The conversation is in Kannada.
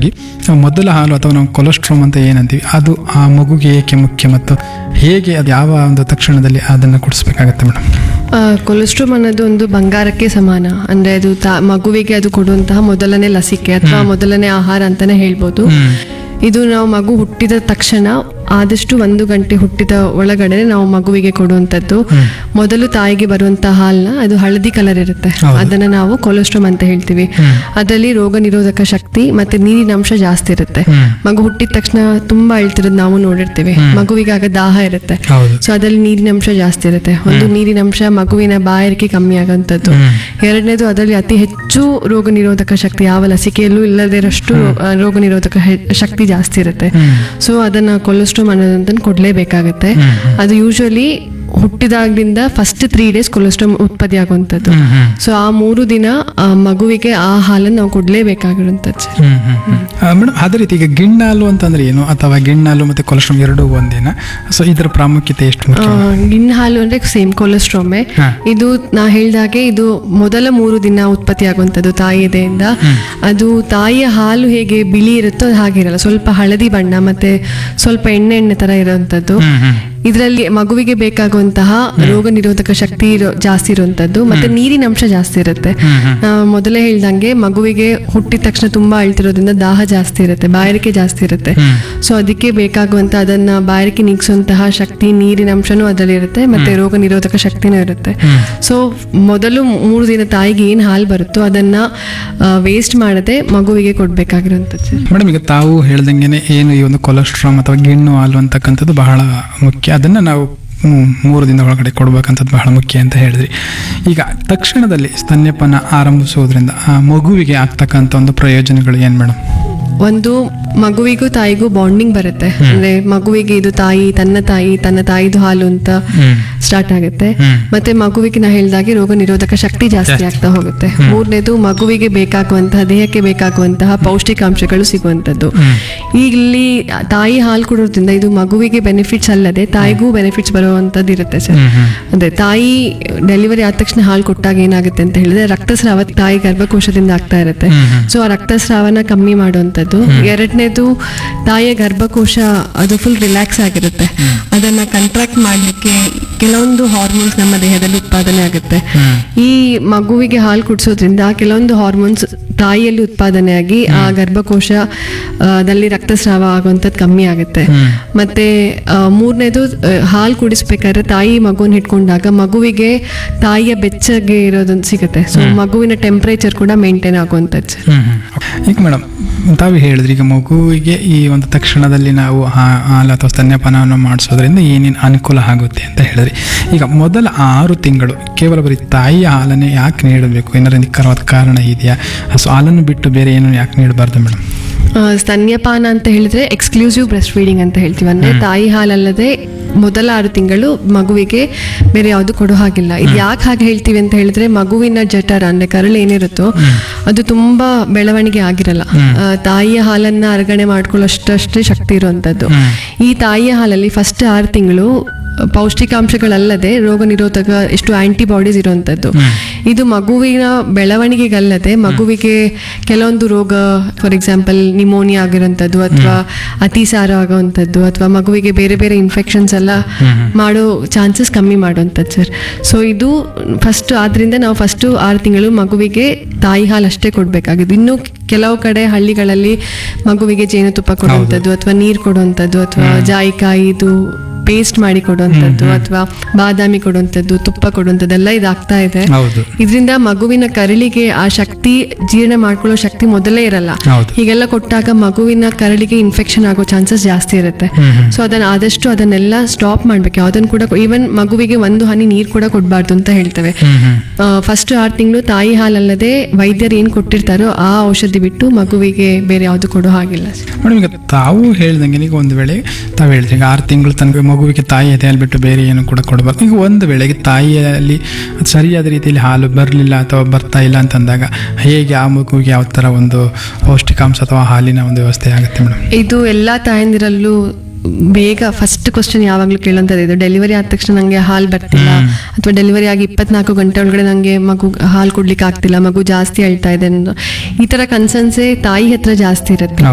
ಮುಖ್ಯವಾಗಿ ಆ ಮೊದಲ ಹಾಲು ಅಥವಾ ನಾವು ಕೊಲೆಸ್ಟ್ರಾಮ್ ಅಂತ ಏನಂತೀವಿ ಅದು ಆ ಮಗುಗೆ ಏಕೆ ಮುಖ್ಯ ಮತ್ತು ಹೇಗೆ ಅದು ಯಾವ ಒಂದು ತಕ್ಷಣದಲ್ಲಿ ಅದನ್ನು ಕುಡಿಸ್ಬೇಕಾಗತ್ತೆ ಮೇಡಮ್ ಕೊಲೆಸ್ಟ್ರಾಮ್ ಅನ್ನೋದು ಒಂದು ಬಂಗಾರಕ್ಕೆ ಸಮಾನ ಅಂದ್ರೆ ಅದು ತಾ- ಮಗುವಿಗೆ ಅದು ಕೊಡುವಂತಹ ಮೊದಲನೇ ಲಸಿಕೆ ಅಥವಾ ಮೊದಲನೇ ಆಹಾರ ಅಂತಾನೆ ಹೇಳ್ಬೋದು ಇದು ನಾವು ಮಗು ಹುಟ್ಟಿದ ತಕ್ಷಣ ಆದಷ್ಟು ಒಂದು ಗಂಟೆ ಹುಟ್ಟಿದ ಒಳಗಡೆ ನಾವು ಮಗುವಿಗೆ ಕೊಡುವಂಥದ್ದು ಮೊದಲು ತಾಯಿಗೆ ಬರುವಂತಹ ಹಾಲನ್ನ ಅದು ಹಳದಿ ಕಲರ್ ಇರುತ್ತೆ ಹೌದು. ಅದನ್ನ ನಾವು ಕೊಲೆಸ್ಟ್ರಾಮ್ ಅಂತ ಹೇಳ್ತೀವಿ ಅದರಲ್ಲಿ ರೋಗ ನಿರೋಧಕ ಶಕ್ತಿ ಮತ್ತೆ ನೀರಿನ ಅಂಶ ಜಾಸ್ತಿ ಇರುತ್ತೆ ಹ್ಮ್. ಮಗು ಹುಟ್ಟಿದ ತಕ್ಷಣ ತುಂಬಾ ಅಳ್ತಿರೋದು ನಾವು ನೋಡಿರ್ತೀವಿ ಮಗುವಿಗೆ ಆಗ ದಾಹ ಇರುತ್ತೆ ಹೌದು ಸೊ ಅದರಲ್ಲಿ ನೀರಿನ ಅಂಶ ಜಾಸ್ತಿ ಇರುತ್ತೆ ಒಂದು ನೀರಿನ ಅಂಶ ಮಗುವಿನ ಬಾಯಾರಿಕೆ ಕಮ್ಮಿ ಆಗುವಂಥದ್ದು ಎರಡನೇದು ಅದರಲ್ಲಿ ಅತಿ ಹೆಚ್ಚು ರೋಗ ನಿರೋಧಕ ಶಕ್ತಿ ಯಾವ ಲಸಿಕೆಯಲ್ಲೂ ಇಲ್ಲದಿರಷ್ಟು ರೋಗ ನಿರೋಧಕ ಹೆ- ಶಕ್ತಿ ಜಾಸ್ತಿ ಇರುತ್ತೆ ಸೊ ಅದನ್ನ ಕೊಲೆಸ್ಟ್ರಾಮ್ ಅನ್ನೋದಂತ ಕೊಡ್ಲೇಬೇಕಾಗತ್ತೆ ಅದು ಯೂಶಲಿ ಹುಟ್ಟಿದಾಗ್ಲಿಂದ ಫಸ್ಟ್ ತ್ರೀ ಡೇಸ್ ಕೊಲೆಸ್ಟ್ರಾಮ್ ಉತ್ಪತ್ತಿ ಆಗುವಂಥದ್ದು ಹ್ಮ್ ಹ್ಮ್ ಸೊ ಆ ಮೂರು ದಿನ ಆ ಮಗುವಿಗೆ ಆ ಹಾಲನ್ನು ನಾವು ಕೊಡ್ಲೇಬೇಕಾಗಿರುವಂಥದ್ದು ಸರ್ ಹ್ಮ್ ಹ್ಮ್ ಹ್ಮ್. ಆ, ಮೇಡಮ್ ಅದೇ ರೀತಿ ಈಗ ಗಿಣ್ಣಾಲು ಅಂತಂದ್ರೆ ಏನು ಅಥವಾ ಗಿಣ್ಣಾಲು ಮತ್ತೆ ಕೊಲೆಸ್ಟ್ರಾಮ್ ಎರಡೂ ಒಂದೇನಾ ಸೊ ಇದರ ಪ್ರಾಮುಖ್ಯತೆ ಎಷ್ಟು ಮುಖ್ಯ ಗಿಣ್ಣ ಹಾಲು ಅಂದ್ರೆ ಸೇಮ್ ಕೊಲೆಸ್ಟ್ರಾಮೆ ಹಾ. ಇದು ನಾ ಹೇಳ್ದಾಗೆ ಇದು ಮೊದಲ ಮೂರು ದಿನ ಉತ್ಪತ್ತಿ ಆಗುವಂಥದ್ದು ತಾಯಿ ಎದೆಯಿಂದ ಅದು ತಾಯಿಯ ಹಾಲು ಹೇಗೆ ಬಿಳಿ ಇರುತ್ತೋ ಅದು ಹಾಗಿರಲ್ಲ ಸ್ವಲ್ಪ ಹಳದಿ ಬಣ್ಣ ಮತ್ತೆ ಸ್ವಲ್ಪ ಎಣ್ಣೆ ಎಣ್ಣೆ ತರ ಇರುವಂತದ್ದು ಹ್ಮ್ ಹ್ಮ್ ಇದರಲ್ಲಿ ಮಗುವಿಗೆ ಬೇಕಾಗುವಂತಹ ರೋಗ ನಿರೋಧಕ ಶಕ್ತಿ ಇರೋ ಜಾಸ್ತಿ ಇರುವಂತದ್ದು ಮತ್ತೆ ನೀರಿನ ಅಂಶ ಜಾಸ್ತಿ ಇರುತ್ತೆ ಆ, ಮೊದಲೇ ಹೇಳ್ದಂಗೆ ಮಗುವಿಗೆ ಹುಟ್ಟಿದ ತಕ್ಷಣ ತುಂಬಾ ಅಳ್ತಿರೋದ್ರಿಂದ ದಾಹ ಜಾಸ್ತಿ ಇರುತ್ತೆ ಬಾಯಾರಿಕೆ ಜಾಸ್ತಿ ಇರುತ್ತೆ ಸೊ ಅದಕ್ಕೆ ಬೇಕಾಗುವಂತ ಅದನ್ನ ಬಾಯಾರಿಕೆ ನೀಗಿಸುವಂತಹ ಶಕ್ತಿ ನೀರಿನ ಅಂಶನೂ ಅದರಲ್ಲಿ ಇರುತ್ತೆ ಮತ್ತೆ ರೋಗ ನಿರೋಧಕ ಶಕ್ತಿನೂ ಇರುತ್ತೆ ಸೊ ಮೊದಲು ಮೂರು ದಿನ ತಾಯಿಗೆ ಏನ್ ಹಾಲು ಬರುತ್ತೋ ಅದನ್ನ ವೇಸ್ಟ್ ಮಾಡದೆ ಮಗುವಿಗೆ ಕೊಡ್ಬೇಕಾಗಿರುವಂತದ್ದು ಸರ್ ಮೇಡಮ್ ಈಗ ತಾವು ಹೇಳ್ದಂಗೆನೆ ಏನು ಈ ಒಂದು ಕೊಲೆಸ್ಟ್ರಾಮ್ ಅಥವಾ ಗಿಣ್ಣು ಹಾಲು ಅಂತಕ್ಕಂಥದ್ದು ಬಹಳ ಮುಖ್ಯ ಅದನ್ನು ನಾವು ಹ್ಮ್, ಮೂರು ದಿನ ಒಳಗಡೆ ಕೊಡ್ಬೇಕಂಥದ್ದು ಬಹಳ ಮುಖ್ಯ ಅಂತ ಹೇಳಿದ್ರಿ ಈಗ ತಕ್ಷಣದಲ್ಲಿ ಸ್ತನ್ಯಪಾನ ಆರಂಭಿಸೋದ್ರಿಂದ ಆ ಮಗುವಿಗೆ ಆಗ್ತಕ್ಕಂಥ ಒಂದು ಪ್ರಯೋಜನಗಳು ಏನು ಮೇಡಮ್ ಒಂದು ಮಗುವಿಗೂ ತಾಯಿಗೂ ಬಾಂಡಿಂಗ್ ಬರುತ್ತೆ ಅಂದ್ರೆ ಮಗುವಿಗೆ ಇದು ತಾಯಿ ತನ್ನ ತಾಯಿ ತನ್ನ ತಾಯಿದು ಹಾಲು ಅಂತ ಸ್ಟಾರ್ಟ್ ಆಗುತ್ತೆ ಹ್ಮ್. ಮತ್ತೆ ಮಗುವಿಗೆ ನಾ ಹೇಳ್ದಾಗೆ ರೋಗ ನಿರೋಧಕ ಶಕ್ತಿ ಜಾಸ್ತಿ ಆಗ್ತಾ ಹೋಗುತ್ತೆ ಮೂರನೇದು ಮಗುವಿಗೆ ಬೇಕಾಗುವಂತಹ ದೇಹಕ್ಕೆ ಬೇಕಾಗುವಂತಹ ಪೌಷ್ಟಿಕಾಂಶಗಳು ಸಿಗುವಂತದ್ದು ಇಲ್ಲಿ ತಾಯಿ ಹಾಲು ಕೊಡೋದ್ರಿಂದ ಇದು ಮಗುವಿಗೆ ಬೆನಿಫಿಟ್ಸ್ ಅಲ್ಲದೆ ತಾಯಿಗೂ ಬೆನಿಫಿಟ್ಸ್ ಬರುವಂತದ್ದು ಇರುತ್ತೆ ಸರ್ ಅದೇ ತಾಯಿ ಡೆಲಿವರಿ ಆದ ತಕ್ಷಣ ಹಾಲು ಕೊಟ್ಟಾಗ ಏನಾಗುತ್ತೆ ಅಂತ ಹೇಳಿದ್ರೆ ರಕ್ತಸ್ರಾವ ತಾಯಿ ಗರ್ಭಕೋಶದಿಂದ ಆಗ್ತಾ ಇರುತ್ತೆ ಸೊ ಆ ರಕ್ತಸ್ರಾವನ ಕಮ್ಮಿ ಮಾಡುವಂಥದ್ದು ಎರಡನೇದು ತಾಯಿಯ ಗರ್ಭಕೋಶ ಅದು ಫುಲ್ ರಿಲ್ಯಾಕ್ಸ್ ಆಗಿರುತ್ತೆ ಅದನ್ನ ಕಂಟ್ರಾಕ್ಟ್ ಮಾಡಲಿಕ್ಕೆ ಕೆಲವೊಂದು ಹಾರ್ಮೋನ್ಸ್ ನಮ್ಮ ದೇಹದಲ್ಲಿ ಉತ್ಪಾದನೆ ಆಗುತ್ತೆ ಈ ಮಗುವಿಗೆ ಹಾಲು ಕುಡಿಸೋದ್ರಿಂದ ಕೆಲವೊಂದು ಹಾರ್ಮೋನ್ಸ್ ತಾಯಿಯಲ್ಲಿ ಉತ್ಪಾದನೆಯಾಗಿ ಆ ಗರ್ಭಕೋಶ ಆ, ದಲ್ಲಿ ರಕ್ತಸ್ರಾವ ಆಗುವಂಥದ್ದು ಕಮ್ಮಿ ಆಗುತ್ತೆ ಮತ್ತೆ ಆ, ಮೂರನೇದು ಆ, ಹಾಲು ಕುಡಿಸ್ಬೇಕಾದ್ರೆ ತಾಯಿ ಮಗುನ ಹಿಡ್ಕೊಂಡಾಗ ಮಗುವಿಗೆ ತಾಯಿಯ ಬೆಚ್ಚಗೆ ಇರೋದೊಂದು ಸಿಗುತ್ತೆ ಸೊ ಮಗುವಿನ ಟೆಂಪರೇಚರ್ ಕೂಡ ಮೇಂಟೈನ್ ಆಗುವಂಥದ್ದು ಸರ್ ಈಗ ಮೇಡಮ್ ತಾವು ಹೇಳಿದ್ರಿ ಈಗ ಮಗುವಿಗೆ ಈ ಒಂದು ತಕ್ಷಣದಲ್ಲಿ ನಾವು ಹಾ- ಹಾಲು ಅಥವಾ ಸ್ತನ್ಯಪಾನವನ್ನು ಮಾಡಿಸೋದ್ರಿಂದ ಏನೇನು ಅನುಕೂಲ ಆಗುತ್ತೆ ಅಂತ ಹೇಳಿದ್ರಿ ಈಗ ಮೊದಲ ಆರು ತಿಂಗಳು ಕೇವಲ ಬರೀ ತಾಯಿಯ ಹಾಲನ್ನೇ ಯಾಕೆ ನೀಡಬೇಕು ಏನಾದ್ರು ನಿಖರವಾದ ಕಾರಣ ಇದೆಯಾ ಸೊ ಹಾಲನ್ನು ಬಿಟ್ಟು ಬೇರೆ ಏನು ಯಾಕೆ ನೀಡಬಾರ್ದು ಮೇಡಮ್ ಆ, ಸ್ತನ್ಯಪಾನ ಅಂತ ಹೇಳಿದ್ರೆ ಎಕ್ಸ್ಕ್ಲೂಸಿವ್ ಬ್ರೆಸ್ಟ್ ಫೀಡಿಂಗ್ ಅಂತ ಹೇಳ್ತೀವಿ ಅಂದ್ರೆ ತಾಯಿ ಹಾಲಲ್ಲದೆ ಮೊದಲ ಆರು ತಿಂಗಳು ಮಗುವಿಗೆ ಬೇರೆ ಯಾವುದು ಕೊಡೋ ಹಾಗಿಲ್ಲ ಇದು ಯಾಕೆ ಹಾಗೆ ಹೇಳ್ತೀವಿ ಅಂತ ಹೇಳಿದ್ರೆ ಮಗುವಿನ ಜಠರ ಅಂದ್ರೆ ಕರಳು ಏನಿರುತ್ತೋ ಅದು ತುಂಬಾ ಬೆಳವಣಿಗೆ ಆಗಿರಲ್ಲ ಆ, ತಾಯಿಯ ಹಾಲನ್ನ ಅರಗಣೆ ಮಾಡ್ಕೊಳ್ಳೋಷ್ಟಷ್ಟೇ ಶಕ್ತಿ ಇರುವಂತದ್ದು ಈ ತಾಯಿಯ ಹಾಲಲ್ಲಿ ಫಸ್ಟ್ ಆರು ತಿಂಗಳು ಪೌಷ್ಟಿಕಾಂಶಗಳಲ್ಲದೆ ರೋಗ ನಿರೋಧಕ ಎಷ್ಟು ಆಂಟಿಬಾಡೀಸ್ ಇರುವಂತದ್ದು ಇದು ಮಗುವಿನ ಬೆಳವಣಿಗೆಗಲ್ಲದೆ ಮಗುವಿಗೆ ಕೆಲವೊಂದು ರೋಗ ಫಾರ್ ಎಕ್ಸಾಂಪಲ್ ನಿಮೋನಿಯಾ ಆಗಿರೋಂಥದ್ದು ಅಥವಾ ಅತಿಸಾರ ಆಗುವಂಥದ್ದು ಅಥವಾ ಮಗುವಿಗೆ ಬೇರೆ ಬೇರೆ ಇನ್ಫೆಕ್ಷನ್ಸ್ ಎಲ್ಲ ಮಾಡೋ ಚಾನ್ಸಸ್ ಕಮ್ಮಿ ಮಾಡುವಂಥದ್ದು ಸರ್ ಸೊ ಇದು ಫಸ್ಟ್ ಆದ್ರಿಂದ ನಾವು ಫಸ್ಟ್ ಆರು ತಿಂಗಳು ಮಗುವಿಗೆ ತಾಯಿ ಹಾಲು ಅಷ್ಟೇ ಕೊಡಬೇಕಾಗಿದೆ ಇನ್ನು ಕೆಲವು ಕಡೆ ಹಳ್ಳಿಗಳಲ್ಲಿ ಮಗುವಿಗೆ ಜೇನುತುಪ್ಪ ಕೊಡುವಂಥದ್ದು ಅಥವಾ ನೀರು ಕೊಡುವಂಥದ್ದು ಅಥವಾ ಜಾಯಿಕಾಯಿ ಇದು ಪೇಸ್ಟ್ ಮಾಡಿ ಕೊಡುವಂಥದ್ದು ಅಥವಾ ಬಾದಾಮಿ ಕೊಡುವಂಥದ್ದು ತುಪ್ಪ ಕೊಡುವಂಥದ್ದೆಲ್ಲ ಇದಾಗ್ತಾ ಇದೆ ಹೌದು ಇದರಿಂದ ಮಗುವಿನ ಕರಳಿಗೆ ಆ ಶಕ್ತಿ ಜೀರ್ಣ ಮಾಡ್ಕೊಳ್ಳೋ ಶಕ್ತಿ ಮೊದಲೇ ಇರಲ್ಲ ಹೌದು ಹೀಗೆಲ್ಲ ಕೊಟ್ಟಾಗ ಮಗುವಿನ ಕರಳಿಗೆ ಇನ್ಫೆಕ್ಷನ್ ಆಗೋ ಚಾನ್ಸಸ್ ಜಾಸ್ತಿ ಇರುತ್ತೆ ಸೊ ಅದನ್ನ ಆದಷ್ಟು ಅದನ್ನೆಲ್ಲ ಸ್ಟಾಪ್ ಮಾಡ್ಬೇಕು ಯಾವ್ದನ್ನು ಕೂಡ ಈವನ್ ಮಗುವಿಗೆ ಒಂದು ಹನಿ ನೀರು ಕೂಡ ಕೊಡಬಾರ್ದು ಅಂತ ಹೇಳ್ತೇವೆ ಹ್ಮ್ ಹ್ಮ್ ಫಸ್ಟ್ ಆರು ತಿಂಗಳು ತಾಯಿ ಹಾಲಲ್ಲದೆ ವೈದ್ಯರು ಏನು ಕೊಟ್ಟಿರ್ತಾರೋ ಆ ಔಷಧಿ ಬಿಟ್ಟು ಮಗುವಿಗೆ ಬೇರೆ ಯಾವುದು ಕೊಡೋ ಹಾಗಿಲ್ಲ ಮೇಡಮ್ ಈಗ ತಾವು ಹೇಳ್ದಂಗೆ ಈಗ ಒಂದು ವೇಳೆ ತಾವು ಹೇಳಿದ್ರಿ ಈಗ ಆರು ತಿಂಗಳು ತನಕ ಮಗುವಿಗೆ ತಾಯಿ ಎದೆಯಲ್ಲಿ ಬಿಟ್ಟು ಬೇರೆ ಏನು ಕೂಡ ಕೊಡಬಾರ್ದು ಈಗ ಒಂದು ವೇಳೆಗೆ ತಾಯಿಯಲ್ಲಿ ಅದು ಸರಿಯಾದ ರೀತಿಯಲ್ಲಿ ಹಾಲು ಬರಲಿಲ್ಲ ಅಥವಾ ಬರ್ತಾ ಇಲ್ಲ ಅಂತಂದಾಗ ಹೇಗೆ ಆ ಮಗುವಿಗೆ ಯಾವ ಥರ ಒಂದು ಪೌಷ್ಟಿಕಾಂಶ ಅಥವಾ ಹಾಲಿನ ಒಂದು ವ್ಯವಸ್ಥೆ ಆಗುತ್ತೆ ಮೇಡಮ್ ಇದು ಎಲ್ಲ ತಾಯಂದಿರಲ್ಲೂ ಬೇಗ ಫಸ್ಟ್ ಕ್ವಶನ್ ಯಾವಾಗಲೂ ಕೇಳೋಂಥದ್ದು ಇದು ಡೆಲಿವರಿ ಆದ ತಕ್ಷಣ ನನಗೆ ಹಾಲು ಬರ್ತಿಲ್ಲ ಅಥವಾ ಡೆಲಿವರಿ ಆಗಿ ಇಪ್ಪತ್ನಾಲ್ಕು ಗಂಟೆ ಒಳಗಡೆ ನನಗೆ ಮಗು ಹಾಲು ಕೊಡ್ಲಿಕ್ಕೆ ಆಗ್ತಿಲ್ಲ ಮಗು ಜಾಸ್ತಿ ಅಳ್ತಾ ಇದೆ ಅನ್ನೋ ಈ ಥರ ಕನ್ಸರ್ನ್ಸೇ ತಾಯಿ ಹತ್ರ ಜಾಸ್ತಿ ಇರುತ್ತೆ